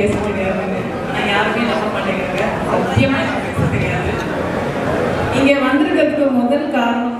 பேச முடியாதுன்னு ஆனால் யாருமே நம்ப மாட்டேங்கிறாங்க சத்தியமா எனக்கு பேச தெரியாது இங்கே வந்திருக்கிறதுக்கு முதல் காரணம்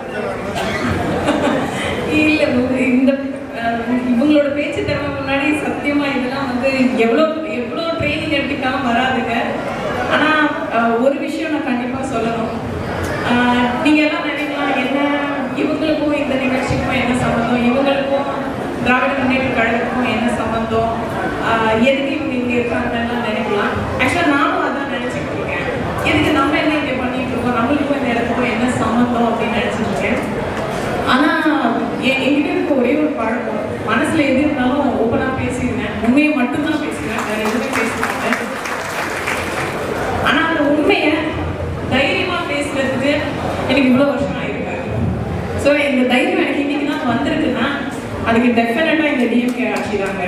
இல்ல இந்த அஹ், இவங்களோட பேச்சு திறமை முன்னாடி சத்தியமா இதெல்லாம் வந்து எவ்வளோ எவ்வளோ ட்ரைனிங் எடுத்துக்காம வராதுங்க ஆனா அஹ், ஒரு விஷயம் நான் கண்டிப்பா சொல்லணும் அஹ், நீங்க எல்லாம் நினைக்கலாம் என்ன இவங்களுக்கும் இந்த நிகழ்ச்சிக்கும் என்ன சம்மந்தம் இவங்களுக்கும் திராவிட முன்னேற்ற கழகத்துக்கும் என்ன சம்மந்தம் அஹ், எதுக்கு இவங்க இங்க இருக்காங்கன்னு நினைக்கலாம் ஆக்சுவலா நானும் அதான் நினைச்சிட்டு இருக்கேன் எதுக்கு நம்ம என்ன இங்க பண்ணிட்டு இருக்கோம் நம்மளுக்கும் இந்த இடத்துக்கும் என்ன சம்மந்தம் அப்படின்னு நினைச்சிட்டு இருக்கேன் ஆனா எ- என்கிட்ட இருக்க ஒரே ஒரு பழக்கம் மனசுல எது இருந்தாலும் ஓப்பனா பேசிடுவேன் உண்மையை மட்டும்தான் பேசுவேன் வேற எதுவுமே பேச மாட்டேன் ஆனா அந்த உண்மையை தைரியமா பேசுறதுக்கு எனக்கு இவ்வளவு வருஷம் ஆயிருக்கு ஸோ இந்த தைரியம் எனக்கு இன்னைக்கு தான் வந்திருக்குன்னா அதுக்கு டெஃபினட்டா இந்த டிஎம்கே ஆட்சி தாங்க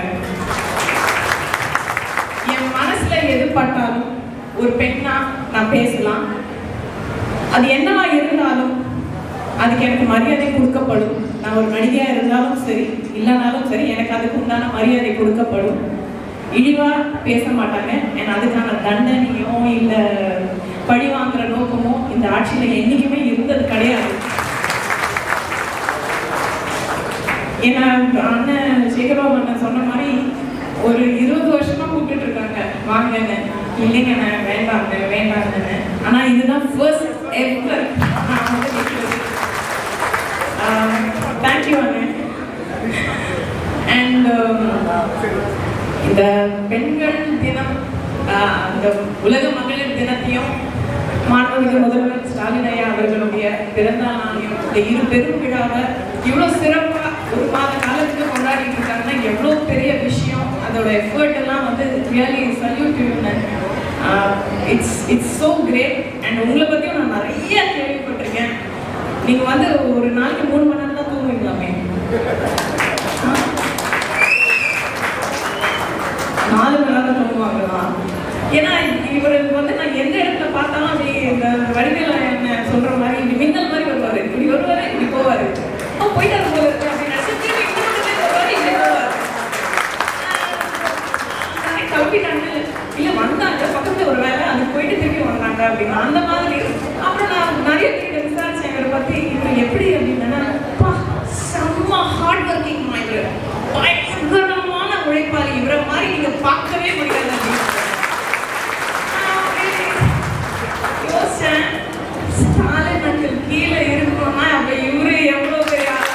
என் மனசுல எது பட்டாலும் ஒரு பெண்ணா நான் பேசலாம் அது என்னவா இருந்தாலும் அதுக்கு எனக்கு மரியாதை கொடுக்கப்படும் நான் ஒரு நடிகையா இருந்தாலும் சரி இல்லைனாலும் சரி எனக்கு அதுக்கு உண்டான மரியாதை கொடுக்கப்படும் இழிவா பேச மாட்டாங்க ஏன்னா அதுக்கான தண்டனையோ இல்ல பழி வாங்குற நோக்கமோ இந்த ஆட்சியில என்னைக்குமே இருந்தது கிடையாது ஏன்னா அண்ணன் சேகர்பாபு அண்ணன் சொன்ன மாதிரி ஒரு இருபது வருஷமா கூப்பிட்டு இருக்காங்க வாங்கன்னு இல்லைங்கண்ணே வேண்டாங்க வேண்டாங்கன்னு ஆனா இதுதான் ஃபர்ஸ்ட் எவர் நான் வந்து நிற்கிறது தேங்க்யூ அண்ணன் அண்ட் இந்த பெண்கள் தினம் ஆஹ், இந்த உலக மகளிர் தினத்தையும் மாண்புமிகு முதல்வர் ஸ்டாலின் ஐயா அவர்களுடைய பிறந்த நாளையும் இந்த இரு பெரும் விழாவை இவ்வளோ சிறப்பா ஒரு மாத காலத்துக்கு கொண்டாடிட்டு இருக்காங்கன்னா எவ்வளோ பெரிய விஷயம் அதோட எஃபர்ட் எல்லாம் வந்து really salute it's it's so great and உங்களை பற்றியும் நான் நிறைய கேள்விப்பட்டிருக்கேன் நீங்கள் வந்து ஒரு நாளைக்கு மூணு மணி நேரம் தான் தூங்குவீங்களாமே ஆ? நாலு மணி நேரம் தூங்குவாங்களா ஏன்னா இவர் வந்து நான் எந்த இடத்துல பார்த்தாலும் அப்படி இந்த வடிவேல என்ன சொல்ற மாதிரி இப்படி மின்னல் மாதிரி வருவாரு இப்படி வருவாரு இப்படி போவாரு அவன் போயிட்டாரு போல இருக்கு அப்படின்னு நினைச்சு திரும்பி இப்படி வந்து வருவாரு இப்படி போவாரு ஆஹ் கிளம்பிட்டாங்க இல்ல வந்தாங்க பக்கத்துல ஒரு வேலை அது போயிட்டு திரும்பி வந்தாங்க அப்படின்னு அந்த மாதிரி அப்புறம் நான் நிறைய பேர் விசாரிச்சேன் இவரை பத்தி இவர் எப்படி அப்படின்னா "அப்பா, செம்ம ஹார்ட் ஒர்க்கிங் இவர் பயங்கரமான உழைப்பாளி இவரை மாதிரி நீங்க பார்க்கவே முடியாது அப்படின்னு நான் அப்படியே யோசிச்சேன் ஸ்டாலின் அங்கிள் கீழே இருக்கணும்னா அப்ப இவரு எவ்வளவு பெரிய ஆளா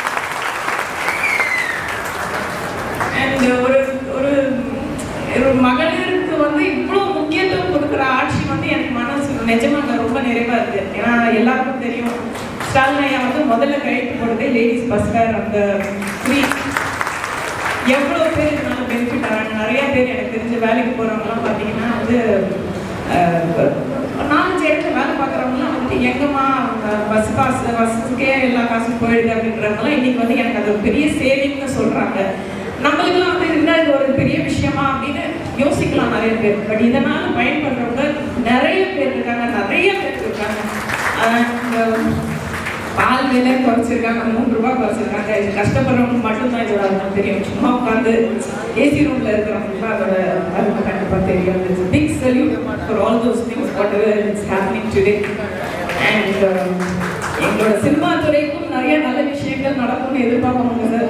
அண்ட் ஒரு ஒரு ஒரு மகளிருக்கு வந்து இவ்வளோ முக்கியத்துவம் கொடுக்குற ஆட்சி வந்து எனக்கு மனசு நிஜமாக ரொம்ப நிறைவா இருக்கு ஏன்னா எல்லாருக்கும் தெரியும் ஸ்டாலின் ஐயா வந்து முதல்ல கையெழுத்து போட்டதே லேடிஸ் பஸ் ஃபேர் அந்த ஃப்ரீ எவ்வளோ பேர் இதனால பெனிஃபிட் ஆகிறாங்க நிறைய பேர் எனக்கு தெரிஞ்ச வேலைக்கு போகிறவங்கலாம் பார்த்தீங்கன்னா வந்து அஹ், நாலஞ்சு இடத்துல வேலை பார்க்குறவங்களாம் வந்து எங்கம்மா பஸ் காசு பஸ்ஸுக்கே எல்லா காசும் போயிடுது அப்படின்றவங்களாம் இன்னைக்கு வந்து எனக்கு அது ஒரு பெரிய சேவிங்னு சொல்கிறாங்க நம்மளுக்குலாம் வந்து என்ன இது ஒரு பெரிய விஷயமா அப்படின்னு யோசிக்கலாம் நிறைய பேர் பட் இதனால பயன்படுறவங்க நிறைய பேர் இருக்காங்க நிறைய பேர் இருக்காங்க அஹ், இந்த பால் விலை குறைச்சிருக்காங்க மூணு ரூபாய் குறைச்சிருக்காங்க இது கஷ்டப்படுறவங்க மட்டும்தான் இதோட அர்த்தம் தெரியும் சும்மா உட்காந்து ஏசி ரூம்ல இருக்கிறவங்களுக்கு அதோட அருமை கண்டிப்பா தெரியும் it's big salute for all those things whatever it's happening today and எங்களோட சினிமா துறைக்கும் நிறைய நல்ல விஷயங்கள் நடக்கும்னு எதிர்பார்க்கணுங்க சார்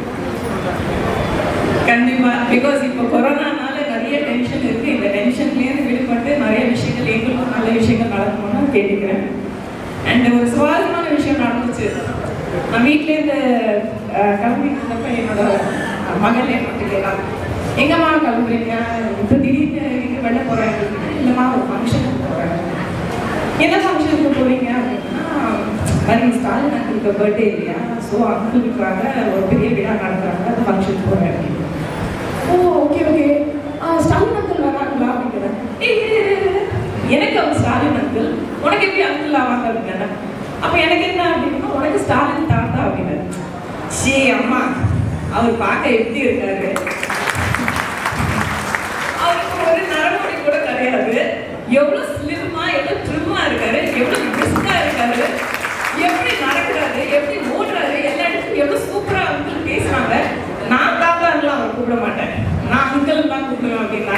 கண்டிப்பா பிகாஸ் இப்போ கொரோனானால நிறைய டென்ஷன் இருக்கு இந்த டென்ஷன்லேருந்து விடுபட்டு நிறைய விஷயங்கள் எங்களுக்கும் நல்ல விஷயங்கள் நடக்கணும்னு கேட்டுக்கிறேன் அண்ட் ஒரு சுவாரஸ்யமான விஷயம் நடந்துச்சு நான் வீட்டிலேருந்து கிளம்பிட்டு இருந்தப்ப என்னோட அஹ், மகள் என்ன கேட்டான் எங்கம்மா கிளம்புறீங்க இப்போ திடீர்னு எங்கே வெளில போகிறேன் இல்லைம்மா ஒரு ஃபங்க்ஷனுக்கு போகிறேன் என்ன ஃபங்க்ஷனுக்கு போறீங்க அப்படின்னா மாதிரி ஸ்டாலின் அங்கிளுக்கு பர்த்டே இல்லையா ஸோ அங்கிளுக்காக ஒரு பெரிய விழா நடத்துறாங்க அந்த ஃபங்க்ஷனுக்கு போகிறேன் அப்படின்னு ஓ ஓகே ஓகே ஸ்டாலின் அங்கிள் வராங்களா அப்படிங்கிறேன் ஏய் இரு, இரு, இரு. எனக்கு அவர் ஸ்டாலின் அங்கிள் உனக்கு எப்படி அங்கிள் ஆவாங்க அப்படின்னா அப்போ எனக்கு என்ன அப்படின்னா உனக்கு ஸ்டாலின் தாத்தா அப்படின்னு சே அம்மா அவர் பார்க்க எப்படி இருக்காரு அவருக்கு ஒரு நரமுடி கூட கிடையாது எவ்வளவு ஸ்லிம்மா எவ்வளவு ட்ரிம்மா இருக்காரு எவ்வளவு பிரிஸ்கா இருக்காரு எப்படி நடக்கிறாரு எப்படி ஓடுறாரு எல்லா இடத்துக்கும் எவ்வளவு சூப்பரா அங்கிள் பேசுறாங்க நான் தாத்தான்லாம் அவர் கூப்பிட மாட்டேன் நான் அங்கிள் தான் கூப்பிடுவேன் அப்படின்னு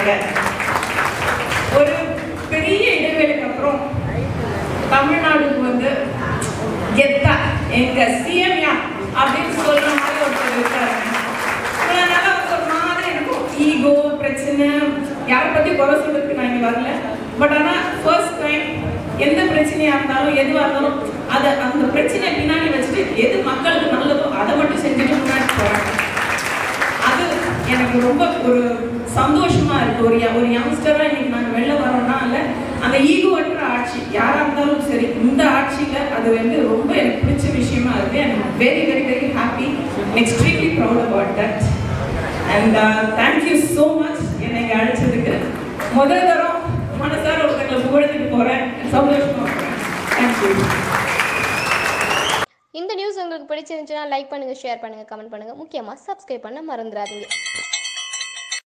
முக்கியமியா அப்படின்னு சொல்ற மாதிரி ஒருத்தர் இருக்காரு அதனால அவங்க ஒரு மாதிரி இருக்கும் ஈகோ பிரச்சனை யாரை பத்தி குறை சொல்றதுக்கு நான் இங்க வரல பட் ஆனா ஃபர்ஸ்ட் டைம் எந்த பிரச்சனையா இருந்தாலும் எதுவா இருந்தாலும் அதை அந்த பிரச்சனையை பின்னாடி வச்சுட்டு எது மக்களுக்கு நல்லதோ அதை மட்டும் செஞ்சுட்டு முன்னாடி போறாங்க அது எனக்கு ரொம்ப ஒரு சந்தோஷமா இருக்கு ஒரு ய- ஒரு யங்ஸ்டரா இன்னைக்கு நாங்க வெளில வரோம்னா இல்ல அந்த ஈகோவற்ற ஆட்சி யாரா இருந்தாலும் சரி இந்த ஆட்சியில அது வந்து ரொம்ப எனக்கு பிடிச்ச விஷயமா இருக்கு and very very very happy extremely proud about that and thank you so much என்னை இங்க அழைச்சதுக்கு முதல் தரம் மனசார ஒருத்தங்களை புகழத்துக்கு போறேன் சந்தோஷமா இருக்கேன் தேங்க்யூ இந்த நியூஸ் உங்களுக்கு பிடிச்சிருந்துச்சுன்னா லைக் பண்ணுங்கள் ஷேர் பண்ணுங்கள் கமெண்ட் பண்ணுங்கள் முக்கியமாக சப்ஸ்கிரைப் பண்ண மறந்துடாதீங்க